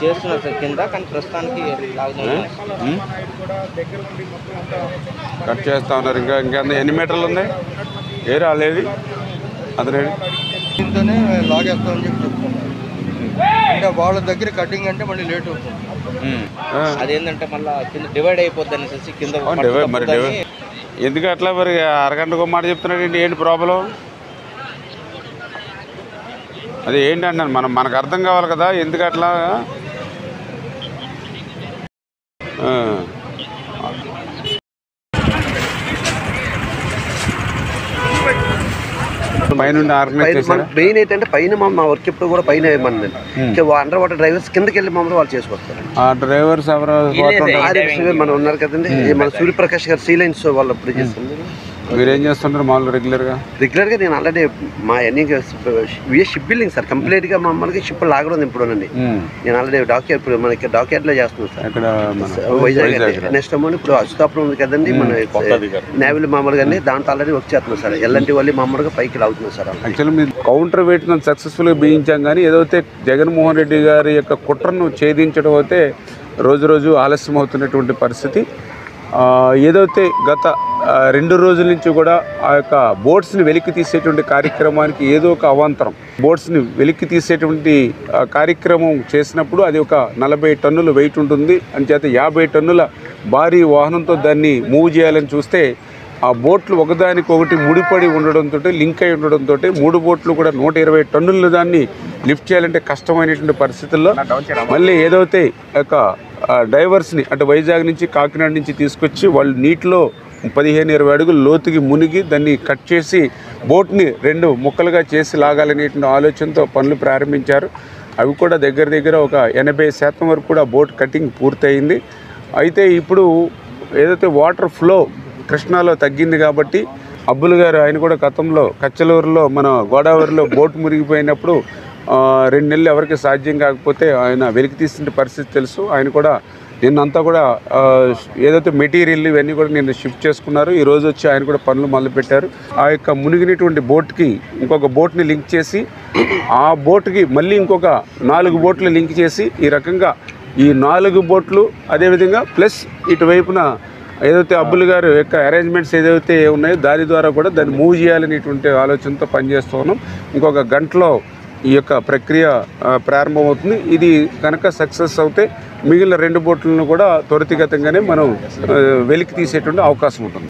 చేస్తున్నారు సార్ కింద కానీ ప్రస్తుతానికి లాక్డౌన్ ఉం? కట్ చేస్తా ఉన్నారు ఇంకా ఇంకా ఎన్ని మీటర్లు ఉన్నాయి ఏ రాలేదు అతను దీంతోనే లాగేస్తామని చెప్పి చెప్తున్నారు అంటే వాళ్ళ దగ్గర కటింగ్ అంటే మళ్ళీ లేట్ అవుతుంది అదేంటంటే మళ్ళీ కింద డివైడ్ అయిపోద్ది అనేసి కింద అవును, డివై- మరి డివై- ఎందుకు అట్లా మరి అరగంటకు మాట చెప్తున్నాడు ఏంటి ఏంటి ప్రాబ్లం అది ఏంటి అన్నాను మనం మనకు అర్థం కావాలి కదా ఎందుకు అట్లా ఆ. పైనుండి ఆర్గనైజ్ చేశారా మెయిన్ ఏంటంటే పైన మా మా వర్క్ ఎప్పుడు కూడా పైన మన అండర్ వాటర్ డ్రైవర్స్ కిందకి వెళ్ళి మమ్మల్ని వాళ్ళు చేసుకొస్తారు ఆ డ్రైవర్స్ ఎవరు ఆర్ఎఫ్సి మన ఉన్నారు కదండి ఈ మన సూర్యప్రకాష్ గారు సీ లైన్స్ వాళ్ళు అప్పుడు చేస్తుంది మీరు ఏం చేస్తుంటారు మామూలు రెగ్యులర్గా రెగ్యులర్ గా నేను ఆల్రెడీ మా అన్ని షిప్ బిల్డింగ్ సార్ కంప్లీట్ గా మమ్మల్ని షిప్ లాగడం ఇప్పుడు నేను ఆల్రెడీ డాక్యార్డ్ ఇప్పుడు మనకి డాక్యార్డ్ లో చేస్తున్నాను సార్ ఎక్కడ మన వైజాగ్ వైజాగ్ నెక్స్ట్ అమౌంట్ ఇప్పుడు అశుతాపురం ఉంది కదండి మన నేవల్ మామూలుగా దాంట్లో ఆల్రెడీ వర్క్ చేస్తున్నాం సార్ ఎల్లంటి వాళ్ళు మామూలుగా పైకి లాగుతున్నారు సార్ యాక్చువల్లీ మీరు కౌంటర్ వెయిట్ సక్సెస్ఫుల్గా బిగించాం కానీ ఏదైతే జగన్మోహన్ రెడ్డి గారి యొక్క కుట్రను ఛేదించడం అయితే రోజు రోజు ఆలస్యం అవుతున్నటువంటి పరిస్థితి ఆ, ఏదైతే గత ఆ, రెండు రోజుల నుంచి కూడా ఆ యొక్క బోట్స్ని వెలికి తీసేటువంటి కార్యక్రమానికి ఏదో ఒక అవాంతరం బోట్స్ని వెలికి తీసేటువంటి ఆ, కార్యక్రమం చేసినప్పుడు అది ఒక నలభై టన్నుల వెయిట్ ఉంటుంది అంచేత యాభై టన్నుల భారీ వాహనంతో దాన్ని మూవ్ చేయాలని చూస్తే ఆ బోట్లు ఒకదానికొకటి ముడిపడి ఉండడంతో లింక్ అయి ఉండడంతో మూడు బోట్లు కూడా నూట ఇరవై టన్నుల దాన్ని లిఫ్ట్ చేయాలంటే కష్టమైనటువంటి పరిస్థితుల్లో మళ్ళీ ఏదైతే యొక్క ఆ, డైవర్స్ని అంటే వైజాగ్ నుంచి కాకినాడ నుంచి తీసుకొచ్చి వాళ్ళు నీటిలో పదిహేను ఇరవై అడుగులు లోతుకి మునిగి దాన్ని కట్ చేసి బోట్ని రెండు ముక్కలుగా చేసి లాగాలనేటువంటి ఆలోచనతో పనులు ప్రారంభించారు అవి కూడా దగ్గర దగ్గర ఒక ఎనభై శాతం వరకు కూడా బోట్ కటింగ్ పూర్తయింది అయితే ఇప్పుడు ఏదైతే వాటర్ ఫ్లో కృష్ణాలో తగ్గింది కాబట్టి అబ్బులు గారు ఆయన కూడా గతంలో కచ్చలూరులో మన గోదావరిలో బోట్ మునిగిపోయినప్పుడు ఆ, రెండు నెలలు ఎవరికి సాధ్యం కాకపోతే ఆయన వెలికి తీసిన పరిస్థితి తెలుసు ఆయన కూడా నిన్నంతా కూడా ఆ, ఏదైతే మెటీరియల్ ఇవన్నీ కూడా నిన్న షిఫ్ట్ చేసుకున్నారు ఈ రోజు వచ్చి ఆయన కూడా పనులు మొదలుపెట్టారు ఆ యొక్క మునిగినటువంటి బోట్కి ఇంకొక బోట్ని లింక్ చేసి ఆ బోట్కి మళ్ళీ ఇంకొక నాలుగు బోట్లు లింక్ చేసి ఈ రకంగా ఈ నాలుగు బోట్లు అదేవిధంగా ప్లస్ ఇటువైపున ఏదైతే అబ్బుల్ గారు యొక్క అరేంజ్మెంట్స్ ఏదైతే ఉన్నాయో దాని ద్వారా కూడా దాన్ని మూవ్ చేయాలనేటువంటి ఆలోచనతో పనిచేస్తూ ఉన్నాం ఇంకొక గంటలో ఈ యొక్క ప్రక్రియ ఆ, ప్రారంభమవుతుంది ఇది కనుక సక్సెస్ అవుతే మిగిలిన రెండు బోట్లను కూడా త్వరితగతంగానే మనం ఆ, వెలికి తీసేటువంటి అవకాశం ఉంటుంది